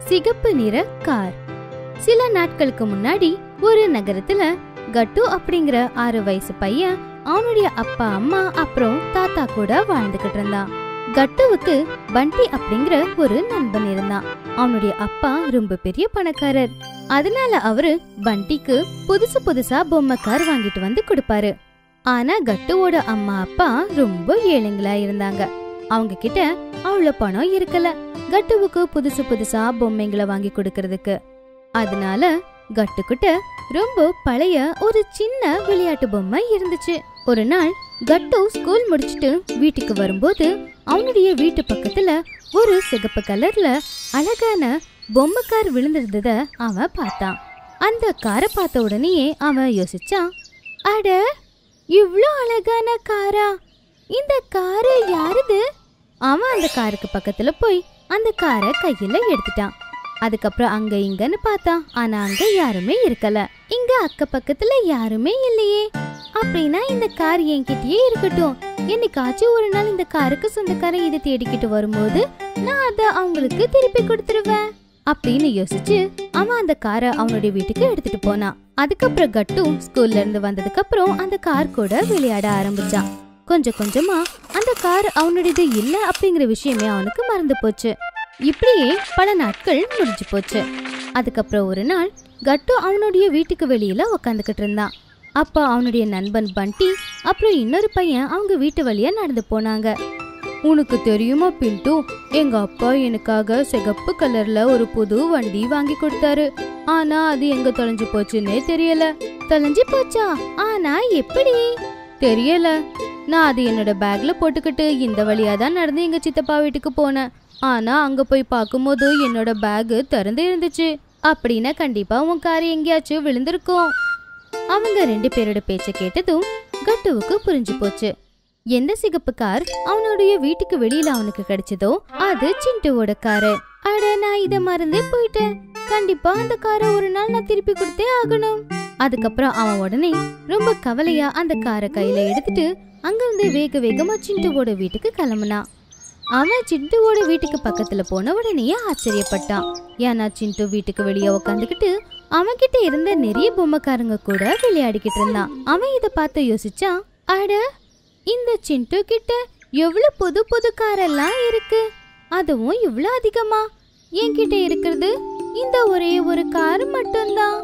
சிகப்பு நிற கார் சில நாட்களுக்கு முன்னாடி ஒரு நகரத்துல கட்டு அப்படிங்கிற ஆறு வயசு பையன் அவனுடைய அப்பா அம்மா அப்புறம் தாத்தா கூட வாழ்ந்துகிட்டு இருந்தான் கட்டுவுக்கு பண்டி அப்படிங்கிற ஒரு நண்பன் இருந்தான் அவனுடைய அப்பா ரொம்ப பெரிய பணக்காரர் அதனால அவரு பண்டிக்கு புதுசு புதுசா பொம்மை கார் வாங்கிட்டு வந்து கொடுப்பாரு ஆனா கட்டுவோட அம்மா அப்பா ரொம்ப ஏழைங்களா இருந்தாங்க அவங்க கிட்ட அவ்வளவு பணம் இருக்கல கட்டுவுக்கு புதுசு புதுசா பொம்மைங்களை வாங்கி கொடுக்கறதுக்கு அதனால கட்டுக்கிட்ட ரொம்ப பழைய ஒரு சின்ன விளையாட்டு பொம்மை இருந்துச்சு ஒரு நாள் கட்டு ஸ்கூல் முடிச்சிட்டு வீட்டுக்கு வரும்போது அவனுடைய வீட்டு பக்கத்துல ஒரு சிகப்பு கலர்ல அழகான பொம்மை கார் விழுந்திருந்தத அவன் பார்த்தான் அந்த காரை பார்த்த உடனேயே அவன் யோசிச்சான் அட இவ்ளோ அழகான காரா இந்த காரு யாருது அவன் அந்த காருக்கு பக்கத்துல போய் அந்த காரை கையில எடுத்துட்டான் அதுக்கப்புறம் அங்க இங்கன்னு பார்த்தான் ஆனா அங்க யாருமே இருக்கல இங்க அக்க பக்கத்துல யாருமே இல்லையே அப்படின்னா இந்த கார் என்கிட்டயே இருக்கட்டும் என்னைக்காச்சும் ஒரு நாள் இந்த காருக்கு சொந்தக்காரன் இதை தேடிக்கிட்டு வரும்போது நான் அதை அவங்களுக்கு திருப்பி கொடுத்துருவேன் அப்படின்னு யோசிச்சு அவன் அந்த காரை அவனுடைய வீட்டுக்கு எடுத்துட்டு போனான் அதுக்கப்புறம் கட்டு ஸ்கூல்ல இருந்து வந்ததுக்கு அப்புறம் அந்த கார் கூட விளையாட ஆரம்பிச்சான் கொஞ்சம் கொஞ்சமா அந்த கார் அவனுடையது இல்ல அப்படிங்கிற விஷயமே அவனுக்கு மறந்து போச்சு இப்படியே பல நாட்கள் முடிஞ்சு போச்சு அதுக்கப்புறம் ஒரு நாள் கட்டு அவனுடைய வீட்டுக்கு வெளியில உக்காந்துக்கிட்டு இருந்தான் அப்ப அவனுடைய நண்பன் பண்டி அப்புறம் இன்னொரு பையன் அவங்க வீட்டு வழியா நடந்து போனாங்க உனக்கு தெரியுமா பின்ட்டு எங்க அப்பா எனக்காக சிகப்பு கலர்ல ஒரு புது வண்டி வாங்கி கொடுத்தாரு ஆனா அது எங்க தொலைஞ்சு போச்சுன்னே தெரியல தொலைஞ்சு போச்சா ஆனா எப்படி தெரியல நான் அது என்னோட பேக்ல போட்டுக்கிட்டு இந்த வழியா தான் நடந்து எங்க சித்தப்பா வீட்டுக்கு போனேன் ஆனா அங்க போய் பார்க்கும்போது என்னோட பேக் திறந்து இருந்துச்சு அப்படின்னா கண்டிப்பா உன் கார் எங்கேயாச்சும் விழுந்திருக்கும் அவங்க ரெண்டு பேரோட பேச்ச கேட்டதும் கட்டுவுக்கு புரிஞ்சு போச்சு எந்த சிகப்பு கார் அவனுடைய வீட்டுக்கு வெளியில அவனுக்கு கிடைச்சதோ அது சிண்டுவோட காரு அட நான் இத மறந்தே போயிட்டேன் கண்டிப்பா அந்த காரை ஒரு நாள் நான் திருப்பி கொடுத்தே ஆகணும் அதுக்கப்புறம் அவன் உடனே ரொம்ப கவலையா அந்த காரை கையில எடுத்துட்டு அங்கிருந்து வேக வேகமா சிண்டுவோட வீட்டுக்கு கிளம்புனான் அவன் சிண்டுவோட வீட்டுக்கு பக்கத்துல போன உடனே ஆச்சரியப்பட்டான் ஏன்னா சிண்டு வீட்டுக்கு வெளியே உக்காந்துக்கிட்டு அவன் கிட்ட இருந்த நிறைய பொம்மைக்காரங்க கூட விளையாடிக்கிட்டு இருந்தான் அவன் இத பார்த்து யோசிச்சான் அட இந்த சிண்டு கிட்ட எவ்வளவு புது புது காரெல்லாம் இருக்கு அதுவும் இவ்வளவு அதிகமா என்கிட்ட இருக்கிறது இந்த ஒரே ஒரு கார் மட்டும்தான்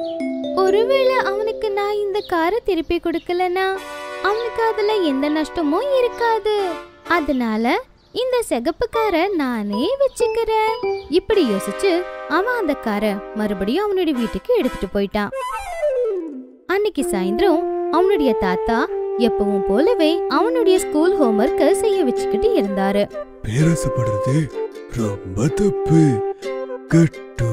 ஒருவேளை அவனுக்கு நான் இந்த காரை திருப்பி கொடுக்கலனா அவனுக்கு அதுல எந்த நஷ்டமும் இருக்காது அதனால இந்த சிகப்பு காரை நானே வச்சுக்கிறேன் இப்படி யோசிச்சு அவன் அந்த காரை மறுபடியும் அவனுடைய வீட்டுக்கு எடுத்துட்டு போயிட்டான் அன்னைக்கு சாயந்தரம் அவனுடைய தாத்தா எப்பவும் போலவே அவனுடைய ஸ்கூல் ஹோம்ஒர்க்க செய்ய வச்சுக்கிட்டு இருந்தாரு பேராசப்படுறது ரொம்ப தப்பு கட்டு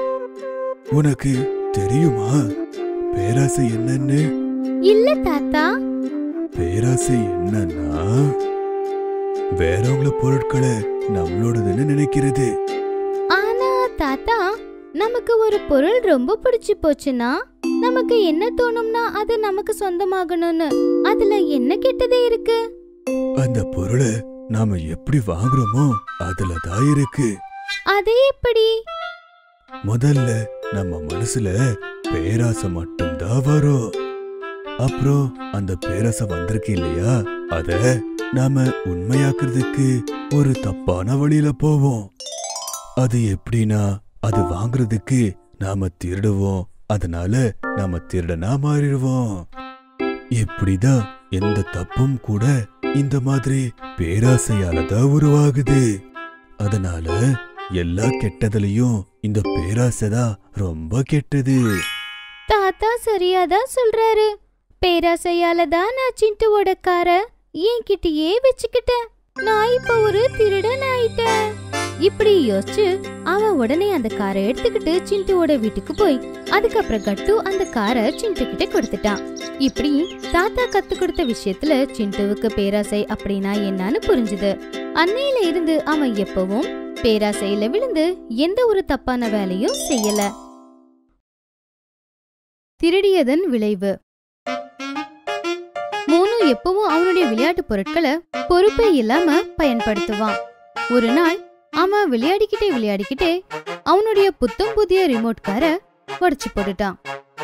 உனக்கு தெரியுமா பேராசை என்னன்னு இல்ல தாத்தா பேராசை என்னன்னா வேறவங்கள பொருட்களை நம்மளோடதுன்னு நினைக்கிறது ஆனா தாத்தா நமக்கு ஒரு பொருள் ரொம்ப பிடிச்சு போச்சுன்னா நமக்கு என்ன தோணும்னா அது நமக்கு சொந்தமாகணும்னு அதுல என்ன கெட்டதே இருக்கு அந்த பொருளை நாம எப்படி வாங்குறோமோ அதுல தான் இருக்கு அது எப்படி முதல்ல நம்ம மனசுல பேராசை மட்டும்தான் வரும் அப்புறம் அந்த பேராசை வந்திருக்கு இல்லையா அத நாம உண்மையாக்குறதுக்கு ஒரு தப்பான வழியில போவோம் அது எப்படின்னா அது வாங்குறதுக்கு நாம திருடுவோம் அதனால நாம திருடனா மாறிடுவோம் இப்படிதான் எந்த தப்பும் கூட இந்த மாதிரி பேராசையால தான் உருவாகுது அதனால எல்லா கெட்டதுலயும் இந்த பேராசை தான் ரொம்ப கெட்டது தாத்தா சரியாதான் சொல்றாரு பேராசையால தான் நான் சிண்டுவோட கார என்கிட்டயே வச்சுக்கிட்டேன் நான் இப்ப ஒரு திருடன் ஆயிட்டேன் இப்படி யோசிச்சு அவன் உடனே அந்த காரை எடுத்துக்கிட்டு சிண்டுவோட வீட்டுக்கு போய் அதுக்கப்புறம் கட்டு அந்த காரை சிண்டு கிட்ட கொடுத்துட்டான் இப்படி தாத்தா கத்து கொடுத்த விஷயத்துல சிண்டுவுக்கு பேராசை அப்படின்னா என்னன்னு புரிஞ்சுது அன்னையில இருந்து அவன் எப்பவும் பேராசையில விழுந்து எந்த ஒரு தப்பான வேலையும் செய்யல திருடியதன் விளைவு மோனு எப்பவும் அவனுடைய விளையாட்டு பொருட்களை பொறுப்பே இல்லாம பயன்படுத்துவான் ஒரு நாள் அவன் விளையாடிக்கிட்டே விளையாடிக்கிட்டே அவனுடைய புத்தம் புதிய ரிமோட் காரை உடைச்சு போட்டுட்டான்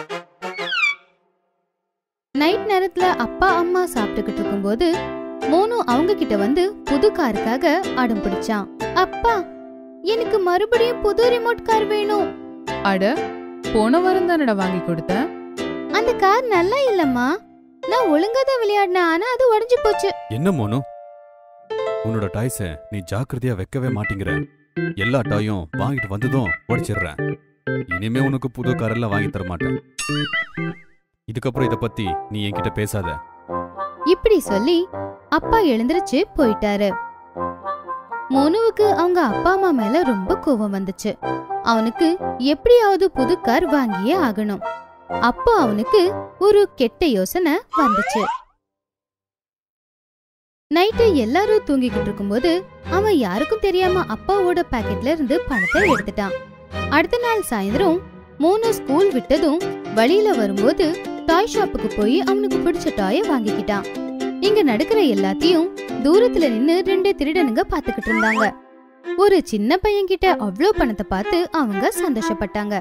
நைட் நேரத்துல அப்பா அம்மா சாப்பிட்டுக்கிட்டு இருக்கும்போது மோனு அவங்க கிட்ட வந்து புது காருக்காக அடம் பிடிச்சான் அப்பா எனக்கு மறுபடியும் புது ரிமோட் கார் வேணும் அட போன வாரம் தானடா வாங்கி கொடுத்தேன் அந்த கார் நல்லா இல்லம்மா நான் ஒழுங்கா தான் விளையாடினேன் ஆனா அது உடைஞ்சு போச்சு என்ன மோனு உன்னோட டாய்ஸ நீ ஜாக்கிரதையா வைக்கவே மாட்டேங்கிற எல்லா டாயும் வாங்கிட்டு வந்ததும் உடைச்சிடுறேன் இனிமே உனக்கு புது காரெல்லாம் வாங்கி தர மாட்டேன் இதுக்கப்புறம் இத பத்தி நீ என்கிட்ட பேசாத இப்படி சொல்லி அப்பா எழுந்திருச்சு போயிட்டாரு மோனுவுக்கு அவங்க அப்பா அம்மா மேல ரொம்ப கோவம் வந்துச்சு அவனுக்கு எப்படியாவது புது கார் வாங்கியே ஆகணும் அப்போ அவனுக்கு ஒரு கெட்ட யோசனை வந்துச்சு நைட்டு எல்லாரும் தூங்கிக்கிட்டு இருக்கும்போது அவன் யாருக்கும் தெரியாம அப்பாவோட பாக்கெட்ல இருந்து பணத்தை எடுத்துட்டான் அடுத்த நாள் சாயந்தரம் மோனு ஸ்கூல் விட்டதும் வழியில வரும்போது டாய் ஷாப்புக்கு போய் அவனுக்கு பிடிச்ச டாய வாங்கிக்கிட்டான் இங்க நடக்கிற எல்லாத்தையும் தூரத்துல நின்னு ரெண்டு திருடனுங்க பாத்துக்கிட்டு இருந்தாங்க ஒரு சின்ன பையன் கிட்ட அவ்ளோ பணத்தை பார்த்து அவங்க சந்தோஷப்பட்டாங்க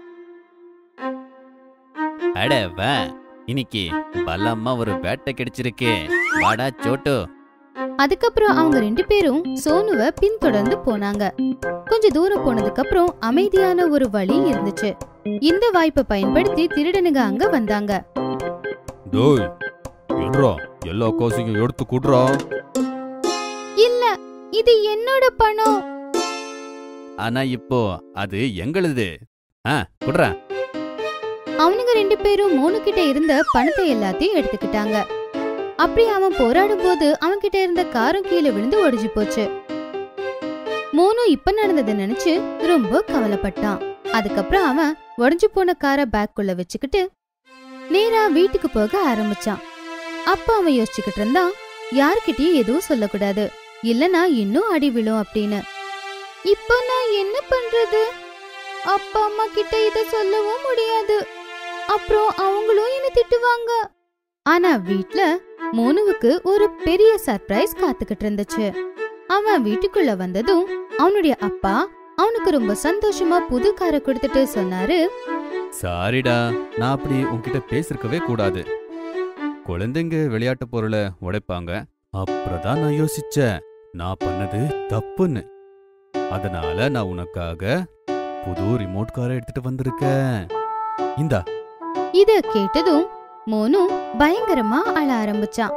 அட வா இன்னைக்கு பலமா ஒரு வேட்டை கிடைச்சிருக்கு வாடா சோட்டு அதுக்கப்புறம் அவங்க ரெண்டு பேரும் சோனுவ பின்தொடர்ந்து போனாங்க கொஞ்ச தூரம் போனதுக்கு அப்புறம் அமைதியான ஒரு வழி இருந்துச்சு இந்த வாய்ப்பை பயன்படுத்தி திருடனுங்க அங்க வந்தாங்க டோய் எடுறா எல்லா காசையும் எடுத்து குடுறா இல்ல இது என்னோட பணம் ஆனா இப்போ அது எங்களுது ஆ குடுறா அவனுங்க ரெண்டு பேரும் மோனு கிட்ட இருந்த பணத்தை எல்லாத்தையும் எடுத்துக்கிட்டாங்க அப்படி அவன் போராடும் போது அவன் கிட்ட இருந்த காரும் கீழே விழுந்து ஒடிஞ்சு போச்சு மோனு இப்ப நடந்ததை நினைச்சு ரொம்ப கவலைப்பட்டான் அதுக்கப்புறம் அவன் உடைஞ்சு போன காரை பேக்குள்ள வச்சுக்கிட்டு நேரா வீட்டுக்கு போக ஆரம்பிச்சான் அப்ப அவன் யோசிச்சுக்கிட்டு இருந்தான் யாருக்கிட்டயும் எதுவும் சொல்லக்கூடாது இல்லனா இன்னும் அடி விழும் அப்படின்னு இப்போ நான் என்ன பண்றது அப்பா அம்மா கிட்ட இத சொல்லவும் முடியாது அப்புறம் அவங்களும் என்ன திட்டுவாங்க ஆனா வீட்ல மோனுவுக்கு ஒரு பெரிய சர்ப்ரைஸ் காத்துக்கிட்டு இருந்துச்சு அவன் வீட்டுக்குள்ள வந்ததும் அவனுடைய அப்பா அவனுக்கு ரொம்ப சந்தோஷமா புது காரை கொடுத்துட்டு சொன்னாரு சாரிடா நான் அப்படி உன்கிட்ட பேசிருக்கவே கூடாது குழந்தைங்க விளையாட்டு பொருளை உடைப்பாங்க அப்புறம்தான் நான் யோசிச்சேன் நான் பண்ணது தப்புன்னு அதனால நான் உனக்காக புது ரிமோட் காரை எடுத்துட்டு வந்திருக்கேன் இந்தா இத கேட்டதும் மோனு பயங்கரமா அழ ஆரம்பிச்சான்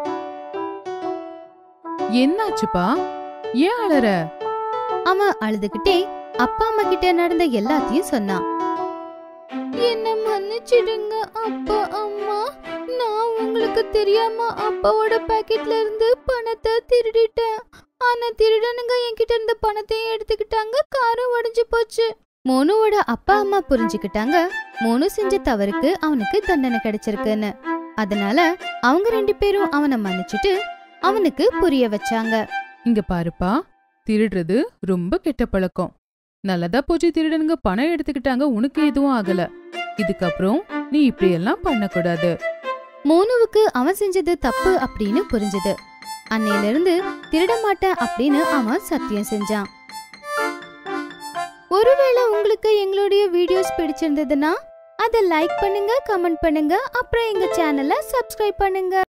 என்னாச்சுப்பா ஏன் அழற அவன் அழுதுகிட்டே அப்பா அம்மா கிட்ட நடந்த எல்லாத்தையும் சொன்னான் என்ன மன்னிச்சிடுங்க அப்பா அம்மா நான் உங்களுக்கு தெரியாம அப்பாவோட பாக்கெட்ல இருந்து பணத்தை திருடிட்டேன் ஆனா திருடனுங்க என்கிட்ட இருந்த பணத்தையும் எடுத்துக்கிட்டாங்க காரும் உடைஞ்சு போச்சு மோனுவோட அப்பா அம்மா புரிஞ்சுக்கிட்டாங்க மோனு செஞ்ச தவறுக்கு அவனுக்கு தண்டனை கிடைச்சிருக்குன்னு அதனால அவங்க ரெண்டு பேரும் அவனை மன்னிச்சிட்டு அவனுக்கு புரிய வச்சாங்க இங்க பாருப்பா திருடுறது ரொம்ப கெட்ட பழக்கம் நல்லதா போச்சு திருடனுங்க பணம் எடுத்துக்கிட்டாங்க உனக்கு எதுவும் ஆகல இதுக்கப்புறம் நீ இப்படி எல்லாம் பண்ணக்கூடாது மோனுவுக்கு அவன் செஞ்சது தப்பு அப்படின்னு புரிஞ்சது அன்னையில இருந்து திருட மாட்டேன் அப்படின்னு அவன் சத்தியம் செஞ்சான் ஒருவேளை உங்களுக்கு எங்களுடைய வீடியோஸ் பிடிச்சிருந்ததுன்னா அதை லைக் பண்ணுங்க கமெண்ட் பண்ணுங்க அப்புறம் எங்க சேனலை சப்ஸ்கிரைப் பண்ணுங்க